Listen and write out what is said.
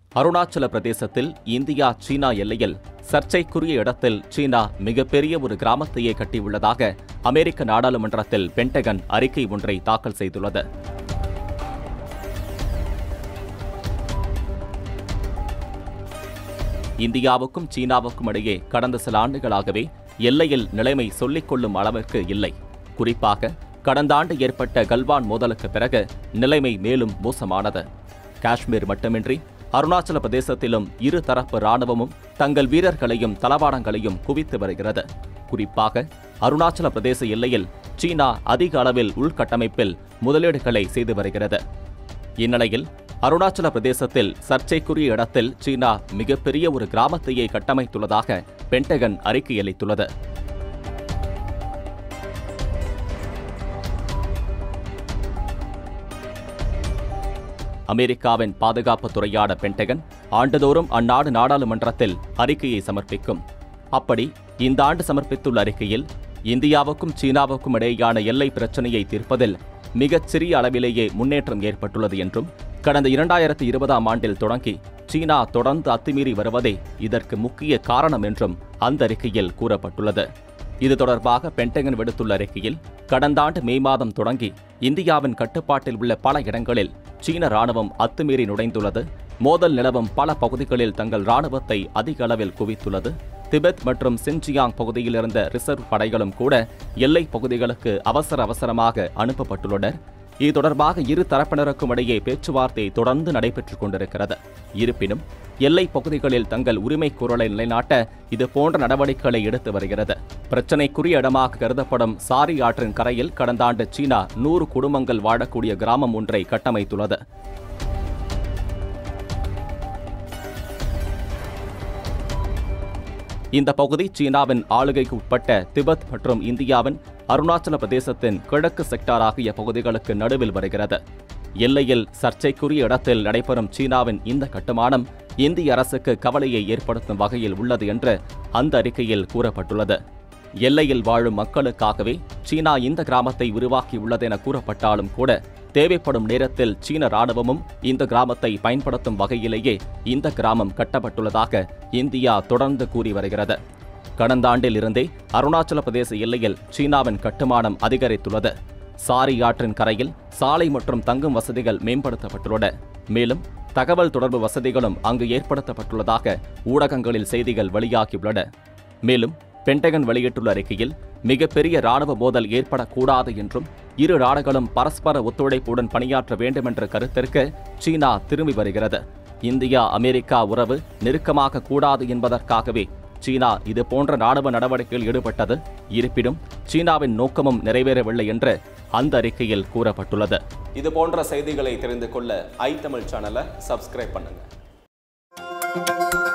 அருணாச்சல பிரதேசத்தில் இந்தியா சீனா எல்லையில் சர்ச்சைக்குரிய இடத்தில் சீனா மிகப்பெரிய ஒரு கிராமத்தையே கட்டியுள்ளதாக அமெரிக்க நாடாளுமன்றத்தில் பென்டகன் அறிக்கை ஒன்றை தாக்கல் செய்துள்ளது இந்தியாவுக்கும் சீனாவுக்கும் இடையே கடந்த சில ஆண்டுகளாகவே எல்லையில் நிலைமை சொல்லிக் கொள்ளும் அளவிற்கு இல்லை குறிப்பாக கடந்த ஆண்டு ஏற்பட்ட கல்வான் மோதலுக்கு பிறகு நிலைமை மேலும் மோசமானது காஷ்மீர் மட்டுமின்றி அருணாச்சல பிரதேசத்திலும் இரு தரப்பு ராணுவமும் தங்கள் வீரர்களையும் தளவாடங்களையும் குவித்து வருகிறது குறிப்பாக அருணாச்சல பிரதேச எல்லையில் சீனா அதிக அளவில் உள்கட்டமைப்பில் முதலீடுகளை செய்து வருகிறது இந்நிலையில் அருணாச்சல பிரதேசத்தில் சர்ச்சைக்குரிய இடத்தில் சீனா மிகப்பெரிய ஒரு கிராமத்தையே கட்டமைத்துள்ளதாக பென்டகன் அறிக்கையளித்துள்ளது அமெரிக்காவின் பாதுகாப்பு துறையான பென்டகன் ஆண்டுதோறும் அந்நாடு நாடாளுமன்றத்தில் அறிக்கையை சமர்ப்பிக்கும் அப்படி இந்த ஆண்டு சமர்ப்பித்துள்ள அறிக்கையில் இந்தியாவுக்கும் சீனாவுக்கும் இடையேயான எல்லை பிரச்சனையை தீர்ப்பதில் மிகச் சிறிய அளவிலேயே முன்னேற்றம் ஏற்பட்டுள்ளது என்றும் கடந்த இரண்டாயிரத்தி இருபதாம் ஆண்டில் தொடங்கி சீனா தொடர்ந்து அத்துமீறி வருவதே இதற்கு முக்கிய காரணம் என்றும் அந்த அறிக்கையில் கூறப்பட்டுள்ளது இது தொடர்பாக பென்டகன் விடுத்துள்ள அறிக்கையில் கடந்த ஆண்டு மே மாதம் தொடங்கி இந்தியாவின் கட்டுப்பாட்டில் உள்ள பல இடங்களில் சீன ராணுவம் அத்துமீறி நுழைந்துள்ளது மோதல் நிலவும் பல பகுதிகளில் தங்கள் ராணுவத்தை அதிக அளவில் குவித்துள்ளது திபெத் மற்றும் சின்ஜியாங் பகுதியில் இருந்த ரிசர்வ் படைகளும் கூட எல்லை பகுதிகளுக்கு அவசர அவசரமாக அனுப்பப்பட்டுள்ளனர் இது தொடர்பாக இரு தரப்பினருக்கும் இடையே பேச்சுவார்த்தை தொடர்ந்து நடைபெற்றுக் கொண்டிருக்கிறது இருப்பினும் எல்லை பகுதிகளில் தங்கள் உரிமை குரலை நிலைநாட்ட இது போன்ற நடவடிக்கைகளை எடுத்து வருகிறது பிரச்சினைக்குரிய இடமாக கருதப்படும் சாரி ஆற்றின் கரையில் கடந்த ஆண்டு சீனா நூறு குடும்பங்கள் வாழக்கூடிய கிராமம் ஒன்றை கட்டமைத்துள்ளது இந்த பகுதி சீனாவின் ஆளுகைக்கு உட்பட்ட திபெத் மற்றும் இந்தியாவின் அருணாச்சல பிரதேசத்தின் கிழக்கு செக்டார் ஆகிய பகுதிகளுக்கு நடுவில் வருகிறது எல்லையில் சர்ச்சைக்குரிய இடத்தில் நடைபெறும் சீனாவின் இந்த கட்டுமானம் இந்திய அரசுக்கு கவலையை ஏற்படுத்தும் வகையில் உள்ளது என்று அந்த அறிக்கையில் கூறப்பட்டுள்ளது எல்லையில் வாழும் மக்களுக்காகவே சீனா இந்த கிராமத்தை உருவாக்கியுள்ளது என கூறப்பட்டாலும் கூட தேவைப்படும் நேரத்தில் சீன ராணுவமும் இந்த கிராமத்தை பயன்படுத்தும் வகையிலேயே இந்த கிராமம் கட்டப்பட்டுள்ளதாக இந்தியா தொடர்ந்து கூறி வருகிறது கடந்த ஆண்டில் இருந்தே அருணாச்சல பிரதேச எல்லையில் சீனாவின் கட்டுமானம் அதிகரித்துள்ளது சாரி ஆற்றின் கரையில் சாலை மற்றும் தங்கும் வசதிகள் மேம்படுத்தப்பட்டுள்ளன மேலும் தகவல் தொடர்பு வசதிகளும் அங்கு ஏற்படுத்தப்பட்டுள்ளதாக ஊடகங்களில் செய்திகள் வெளியாகியுள்ளன மேலும் பென்டகன் வெளியிட்டுள்ள அறிக்கையில் மிகப்பெரிய ராணுவ மோதல் ஏற்படக்கூடாது என்றும் இரு நாடுகளும் பரஸ்பர ஒத்துழைப்புடன் பணியாற்ற வேண்டுமென்ற கருத்திற்கு சீனா திரும்பி வருகிறது இந்தியா அமெரிக்கா உறவு நெருக்கமாக கூடாது என்பதற்காகவே சீனா இது போன்ற ராணுவ நடவடிக்கையில் ஈடுபட்டது இருப்பினும் சீனாவின் நோக்கமும் நிறைவேறவில்லை என்று அந்த அறிக்கையில் கூறப்பட்டுள்ளது இது போன்ற செய்திகளை தெரிந்து கொள்ள ஐ தமிழ் சேனலை சப்ஸ்கிரைப் பண்ணுங்க